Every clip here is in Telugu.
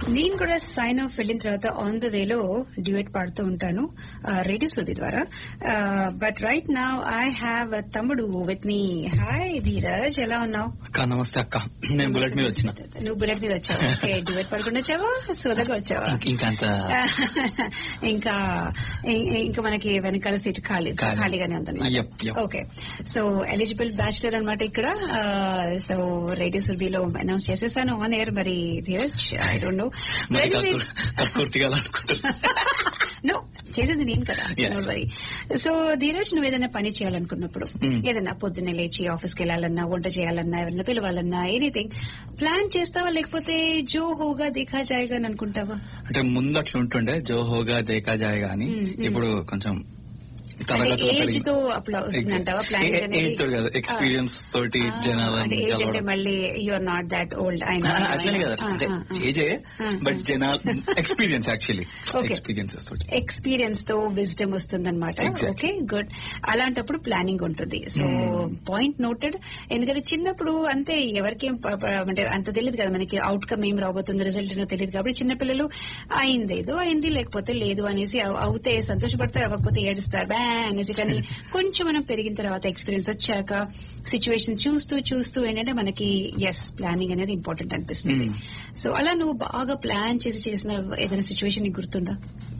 నేను కూడా సైన్ ఆఫ్ వెళ్ళిన తర్వాత ఆన్ ద వేలో డ్యూయట్ పాడుతూ ఉంటాను రేడియో సుడి ద్వారా but right now I have తమ్ముడు విత్ మీ హాయ్ ధీరజ్ ఎలా ఉన్నావు అక్క నమస్తే అక్క నేను బుల్లెట్ మీద వచ్చిన నువ్వు బుల్లెట్ మీద వచ్చావు ఓకే డ్యూయట్ పాడుకుంటూ వచ్చావా సోదగా వచ్చావా ఇంక- ఇంకా అంత ఇంకా ఇం- ఇంకా మనకి వెనకాల సీట్ ఖాళీ ఖాళీ. ఖాళీగానే ఉందన్నమాట Yep, yep. Okay so eligible bachelor అనమాట ఇక్కడ సో రేడియో సుర్బీలో అనౌన్స్ చేసేసాను ఆన్ ఎయిర్ మరి ధీరజ్ ఐ డోంట్ నో మరి కక్కుర్తిగాలనుకుంటారు నో చేసేది నేను కదా Yeah. వరీ సో ధీరజ్ నువ్వు ఏదైనా పని చేయాలనుకున్నప్పుడు Mm. ఏదైనా పొద్దున్నే లేచి ఆఫీస్కి వెళ్ళాలన్నా వంట చేయాలన్నా ఎవరైనా పిలవాలన్నా ఎనీథింగ్ ప్లాన్ చేస్తావా లేకపోతే జో హోగా దిఖా జాయిగా అని అనుకుంటావా అంటే ముందు అట్లా ఉంటుండే జో హోగా దేకా జాయగా అని Mm, mm. ఇప్పుడు కొంచెం అంటే తరగతులు ఏజ్ పెరిగి- తో అట్లా వస్తుందంటావా Exact. ప్లానింగ్ ఏ- అనేది ఏజ్ తోటి కాదు ఎక్స్పీరియన్స్ తోటి ఆ, జనాలను అంటే ఏజ్ అంటే కలవడం. మళ్ళీ యూఆర్ నాట్ దాట్ ఓల్డ్ ఆయన ఆ, అట్లనే కదా అంటే ఏజే ఆ, బట్ జనాలు ఎక్స్పీరియన్స్ యాక్చువల్లీ Okay. ఎక్స్పీరియన్సెస్ తోటి ఎక్స్పీరియన్స్ తో విజ్డమ్ వస్తుందన్నమాట Exactly. ఓకే గుడ్ అలాంటప్పుడు ప్లానింగ్ ఉంటుంది సో పాయింట్ నోటెడ్ ఎందుకంటే చిన్నప్పుడు అంతే ఎవరికేం ప- ప- అంటే అంత తెలియదు కదా మనకి అవుట్కమ్ ఏం రాబోతుంది రిజల్ట్ ఏమో తెలియదు కాబట్టి చిన్నపిల్లలు అయిందేదో అయింది లేకపోతే లేదు అనేసి అవ్- అవుతే సంతోషపడతారు అవ్వకపోతే ఏడుస్తారు బ్యా అనేసి కానీ కొంచెం మనం పెరిగిన తర్వాత ఎక్స్పీరియన్స్ వచ్చాక సిచ్యువేషన్ చూస్తూ చూస్తూ ఏంటంటే మనకి ఎస్ ప్లానింగ్ అనేది ఇంపార్టెంట్ అనిపిస్తుంది Hmm. సో అలా నువ్వు బాగా ప్లాన్ చేసి చేసిన ఏదైనా సిచ్యువేషన్ నీకు గుర్తుందా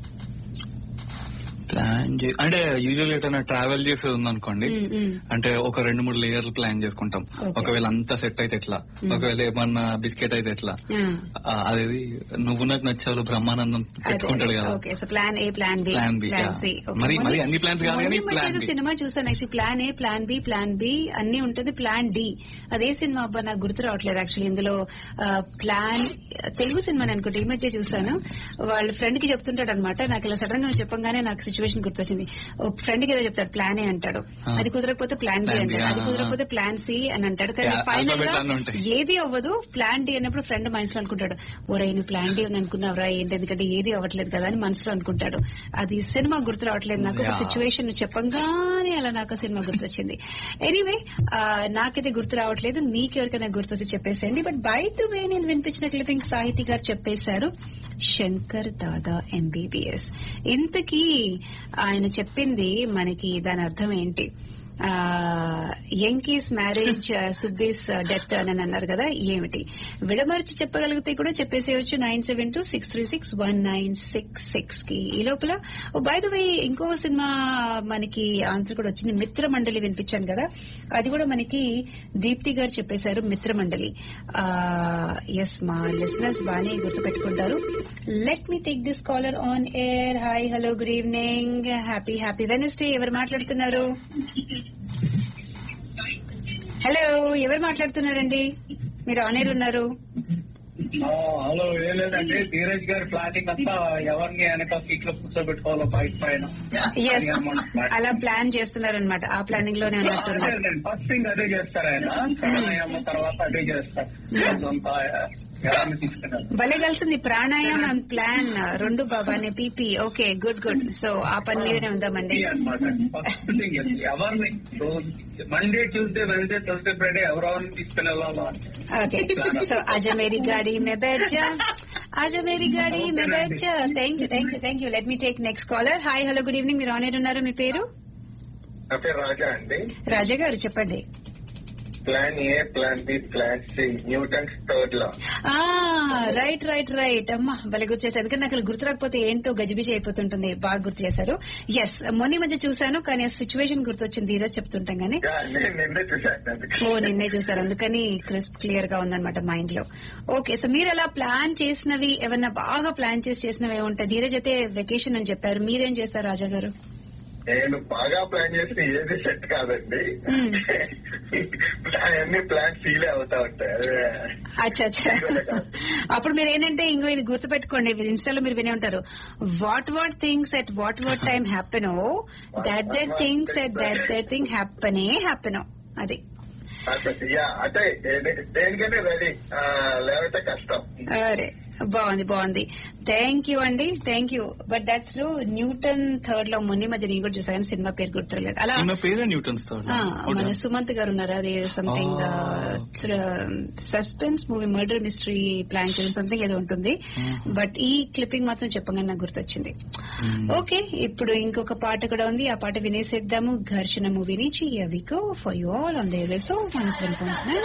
ప్లాన్ చే అంటే యూజువల్ ఎటైనా ట్రావెల్ చేసేది ఉందనుకోండి Mm, mm. అంటే ఒక రెండు మూడు లేయర్లు ప్లాన్ చేసుకుంటాం Okay. ఒకవేళ అంతా సెట్ అయితే ఎట్లా ఒకవేళ ఏమన్నా బిస్కెట్ అయితే ఎట్లా Ah. ఆ, అదేది నువ్వు నాకు నచ్చావు బ్రహ్మానందం పెట్టుకుంటాడు కదా okay so plan A plan B Plan B, plan yeah. C మరి- మరి అన్ని plans కాదు కానీ plan B. సినిమా చూసాను actually plan A plan B plan B అన్ని ఉంటుంది ప్లాన్ డి అదే సినిమా అబ్బా నాకు గుర్తు రావట్లేదు యాక్చువల్లీ ఇందులో ప్లాన్ తెలుగు సినిమా అనుకుంటే ఈ మధ్య చూసాను వాళ్ళ ఫ్రెండ్ కి చెప్తుంటాడు అనమాట నాకు ఇలా సడన్ గా చెప్పంగానే నాకు సిచ్యువేషన్ గుర్తొచ్చింది ఫ్రెండ్ కి ఏదో చెప్తాడు ప్లాన్ ఏ అంటాడు Ah. అది కుదరకపోతే ప్లాన్ బి Plan B, అంటాడు అది ah, కుదరకపోతే ప్లాన్ సి అని అంటాడు కానీ Yeah, ఫైనల్ alphabets గా అన్నీ ఉంటాయి. ఏది అవ్వదు ప్లాన్ డి అన్నప్పుడు ఫ్రెండ్ మనసులో అనుకుంటాడు ఒరే నువ్వు ప్లాన్ డి ఉంది అనుకున్నావురా ఏంటి ఎందుకంటే ఏది అవ్వట్లేదు కదా అని మనసులో అనుకుంటాడు అది సినిమా గుర్తు రావట్లేదు నాకు ఒక Yeah. సిచ్యువేషన్ చెప్పంగానే అలా నాకు ఆ సినిమా గుర్తొచ్చింది ఎనీవే నాకైతే గుర్తు రావట్లేదు మీకెవరికైనా గుర్తొచ్చి చెప్పేసేయండి బట్ బయట వే నేను వినిపించిన క్లిపింగ్ సాహితీ గారు చెప్పేశారు శంకర్ దాదా ఎంబీబీఎస్ ఇంతకీ ఆయన చెప్పింది మనకి దాని అర్థం ఏంటి యంకీస్ మ్యారేజ్ సుబ్బీస్ డెత్ అని అన్నారు కదా ఏమిటి విడమర్చి చెప్పగలిగితే కూడా చెప్పేసేయచ్చు nine seven two six three six one nine six six కి ఈ లోపల బై ద వే ఇంకో సినిమా మనకి ఆన్సర్ కూడా వచ్చింది మిత్ర మండలి వినిపించాను కదా అది కూడా మనకి దీప్తి గారు చెప్పేశారు మిత్ర మండలి ఎస్ మా లిసనర్స్ బాగానే గుర్తు పెట్టుకుంటారు let me take this caller on air hi hello good evening happy happy Wednesday ఎవరు మాట్లాడుతున్నారు హలో ఎవరు మాట్లాడుతున్నారండి మీరు ఆన్ ఎయిర్ ఉన్నారు ఆ, హలో ఏం లేదండి ధీరజ్ గారి ప్లానింగ్ అంతా ఎవరిని వెనక సీట్ లో కూర్చోబెట్టుకోవాలో బైక్ పైన ఎస్ అలా ప్లాన్ చేస్తున్నారనమాట ఆ ప్లానింగ్ లోనే ఉన్నట్టున్నారు ఫస్ట్ థింగ్ అదే చేస్తారు ఆయన ప్రాణాయామం తర్వాత అదే చేస్తారు అదంతా ఎవరిని తీసుకున్నారు భలే కలిసింది ప్రాణాయామం అండ్ ప్లాన్ రెండు బాబానే పీపీ ఓకే గుడ్ గుడ్ సో ఆ పని మీదనే ఉందామండి అనమాట ఫస్ట్ థింగ్ ఎవరిని Monday Tuesday Wednesday Thursday Friday ఎవరెవరిని తీసుకుని వెళ్ళాలో అని. ఓకే సో ఆజా మేరీ గాడి మే బెర్జా ఆజా మేరీ గాడి మే బెర్జా thank you thank you thank you let me take next caller hi hello good evening మీరు ఆన్ ఎయిర్ ఉన్నారు మీ పేరు నా పేరు రాజా అండి రాజా గారు చెప్పండి plan A plan B plan C Newton's third law ఆ రైట్ రైట్ రైట్ అమ్మా భలే గుర్తు చేశారు ఎందుకంటే నాకు గుర్తు రాకపోతే ఏంటో గజిబిజి అయిపోతుంటుంది బాగా గుర్తు చేశారు ఎస్ మొన్న ఈ మధ్య చూశాను కానీ ఆ సిచ్యువేషన్ గుర్తొచ్చింది ఈరోజు చెప్తుంటాం గానీ నేను నిన్నే చూశాను ఓ నిన్నే చూసారు అందుకని క్రిస్ప్ క్లియర్ గా ఉందన్నమాట మైండ్ లో ఓకే సో మీరు అలా ప్లాన్ చేసినవి ఏమన్నా బాగా ప్లాన్ చేసి చేసినవి ఏముంటాయి ధీరజ్ అయితే వెకేషన్ అని చెప్పారు మీరేం చేస్తారు రాజా గారు నేను బాగా ప్లాన్ చేస్తే ఏది సెట్ కాదండి Hmm. అన్ని ప్లాన్స్ ఫీలే అవుతా ఉంటాయి అదే అచ్చా అచ్చా అప్పుడు మీరు ఏంటంటే ఇంకో ఇది గుర్తుపెట్టుకోండి ఇన్స్టాలో మీరు వినే ఉంటారు what what things at what what time happen that that things at that that thing happen happen అది అసలు, యా, అంటే ఏది- దేనికైనా రెడీ లేకపోతే కష్టం అరే బాగుంది బాగుంది థ్యాంక్ యూ అండి thank you but that's law Newton third law మొన్న ఈ మధ్య నేను కూడా చూసా కానీ సినిమా పేరు గుర్తులేదు అలా సినిమా పేరే న్యూటన్స్ థర్డ్ ఆ, మన సుమంత్ గారు ఉన్నారు అది something suspense movie murder mystery plan చేయడం సంథింగ్ ఏదో ఉంటుంది బట్ ఈ క్లిప్పింగ్ మాత్రం చెప్పగానే నాకు గుర్తొచ్చింది ఓకే ఇప్పుడు ఇంకొక పాట కూడా ఉంది ఆ పాట వినేసేద్దాము ఘర్షణ మూవీ నుంచి వికో for you all on they so once